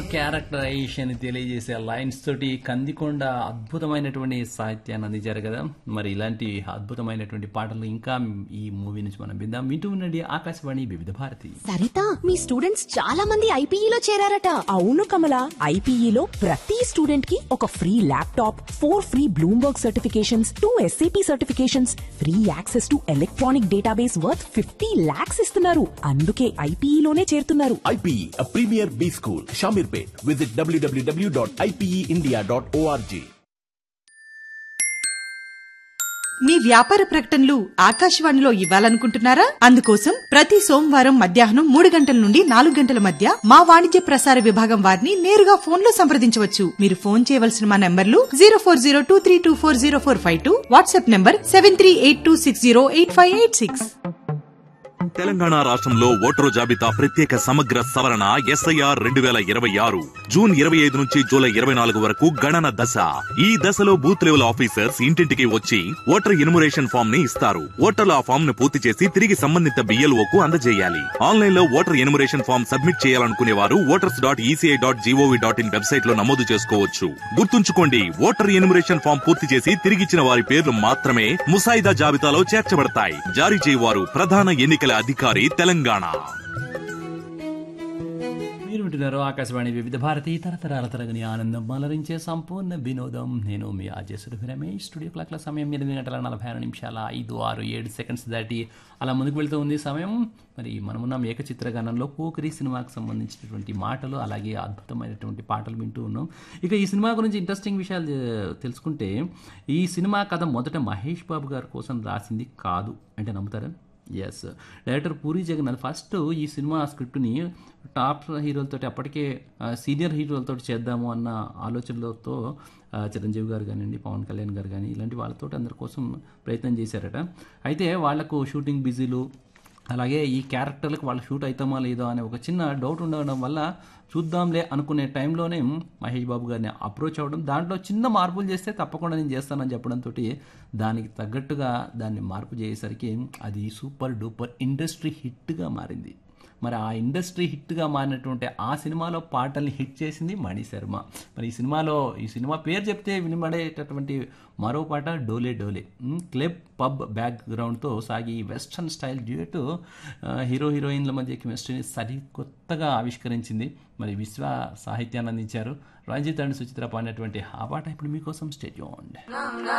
Characterisation తెలియజేసే lines తోటి కందికొండ అద్భుతమైనటువంటి సాహిత్యాన్ని అందించారు కదా మరి ఇలాంటి అద్భుతమైనటువంటి పాటలు ఇంకా ఈ మూవీ నుంచి మనం విందాం వింటూ ఉండండి ఆకాశవాణి వివిధ భారతి సరిత మీ స్టూడెంట్స్ చాలా మంది ఐపీఈలో చేరారట అవును కమల ఐపీఈలో ప్రతి స్టూడెంట్ కి ఒక free laptop four free Bloomberg certifications two SAP certifications free access to electronic database worth fifty lakhs ఇస్తున్నారు అందుకే ఐపీఈలోనే చేరుతున్నారు IPE, a premier B school, Shamirpet. Visit www.ipeindia.org. మీ వ్యాపార ప్రకటనలు ఆకాశవాణిలో ఇవ్వాలనుకుంటున్నారా అందుకోసం ప్రతి సోమవారం మధ్యాహ్నం మూడు గంటల నుండి నాలుగు గంటల మధ్య మా వాణిజ్య ప్రసార విభాగం వారిని నేరుగా ఫోన్ లో సంప్రదించవచ్చు మీరు ఫోన్ చేయవలసిన మా నంబర్లు zero four zero two three two four zero four five two WhatsApp number seven three eight two six zero eight five eight six Telangana రాష్ట్రంలో ఓటరు జాబితా ప్రత్యేక సమగ్ర సవరణ ఎస్ఐఆర్ రెండు వేల ఇరవై ఆరు జూన్ ఇరవై ఐదు నుంచి జూలై ఇరవై నాలుగు వరకు గణన దశ ఈ దశలో బూత్ లెవెల్ ఆఫీసర్స్ ఇంటింటికి వచ్చి ఓటర్ ఇన్మురేషన్ ఫామ్ ని ఇస్తారు ఓటర్లు ఆ ఫామ్ ను పూర్తి చేసి తిరిగి సంబంధిత బిఎల్ఓ కు అందజేయాలి ఆన్లైన్ లో ఓటర్ ఇన్మురేషన్ ఫామ్ సబ్మిట్ చేయాలనుకునే వారు voters dot ECI dot GOV dot IN website లో నమోదు చేసుకోవచ్చు గుర్తుంచుకోండి ఓటర్ ఇన్మురేషన్ ఫామ్ పూర్తి చేసి తిరిగిచ్చిన వారి పేర్లు మాత్రమే ముసాయిదా జాబితాలో చేర్చబడతాయి జారీ చేయవారు ప్రధాన ఎన్నికల అధికారి తెలంగాణ మీరు వింటున్నారు ఆకాశవాణి వివిధ భారతి తరతరాల తరగని ఆనందం మలరించే సంపూర్ణ వినోదం నేను మీ ఆజేశ్వరు రమేష్ స్టూడియో క్లాక్ల సమయం ఎనిమిది గంటల నలభై ఆరు నిమిషాల ఐదు ఆరు ఏడు సెకండ్స్ దాటి అలా ముందుకు వెళ్తూ ఉంది సమయం మరి మనమున్నాం ఏకచిత్రగానంలో పోకరి సినిమాకి సంబంధించినటువంటి మాటలు అలాగే అద్భుతమైనటువంటి పాటలు వింటూ ఉన్నాం ఇక ఈ సినిమా గురించి ఇంట్రెస్టింగ్ విషయాలు తె- తెలుసుకుంటే ఈ సినిమా కథ మొదట మహేష్ బాబు గారి కోసం రాసింది కాదు అంటే నమ్ముతారా yes director Puri Jagannath first ఈ సినిమా స్క్రిప్ట్ని టాప్ హీరోలతో అప్పటికే ఆ, సీనియర్ హీరోలతో చేద్దాము అన్న ఆలోచనలతో ఆ, చిరంజీవి గారు కానివ్వండి పవన్ కళ్యాణ్ గారు కానీ ఇలాంటి వాళ్ళతో అందరి కోసం ప్రయత్నం చేశారట అయితే వాళ్లకు షూటింగ్ బిజీలు అలాగే ఈ క్యారెక్టర్లకు వాళ్ళు షూట్ అవుతామా లేదో అనే ఒక చిన్న డౌట్ ఉండడం వల్ల చూద్దాంలే అనుకునే టైంలోనే మహేష్ బాబు గారిని అప్రోచ్ అవ్వడం దాంట్లో చిన్న మార్పులు చేస్తే తప్పకుండా నేను చేస్తానని చెప్పడంతో దానికి తగ్గట్టుగా దాన్ని మార్పు చేసేసరికి అది సూపర్ డూపర్ ఇండస్ట్రీ హిట్గా మారింది మరి ఆ ఇండస్ట్రీ హిట్గా మారినటువంటి ఆ సినిమాలో పాటల్ని హిట్ చేసింది మణి శర్మ మరి ఈ సినిమాలో ఈ సినిమా పేరు చెప్తే వినబడేటటువంటి మరో పాట డోలే డోలే ఉమ్, క్లబ్ పబ్ బ్యాక్గ్రౌండ్తో సాగి వెస్టర్న్ స్టైల్ డ్యూయట్ హీరో హీరోయిన్ల మధ్య కెమిస్ట్రీని సరికొత్తగా ఆవిష్కరించింది మరి విశ్వ సాహిత్యాన్ని అందించారు రంజిత్ అండ్ సుచిత్ర పాడినటువంటి ఆ పాట ఇప్పుడు మీకోసం స్టేజ్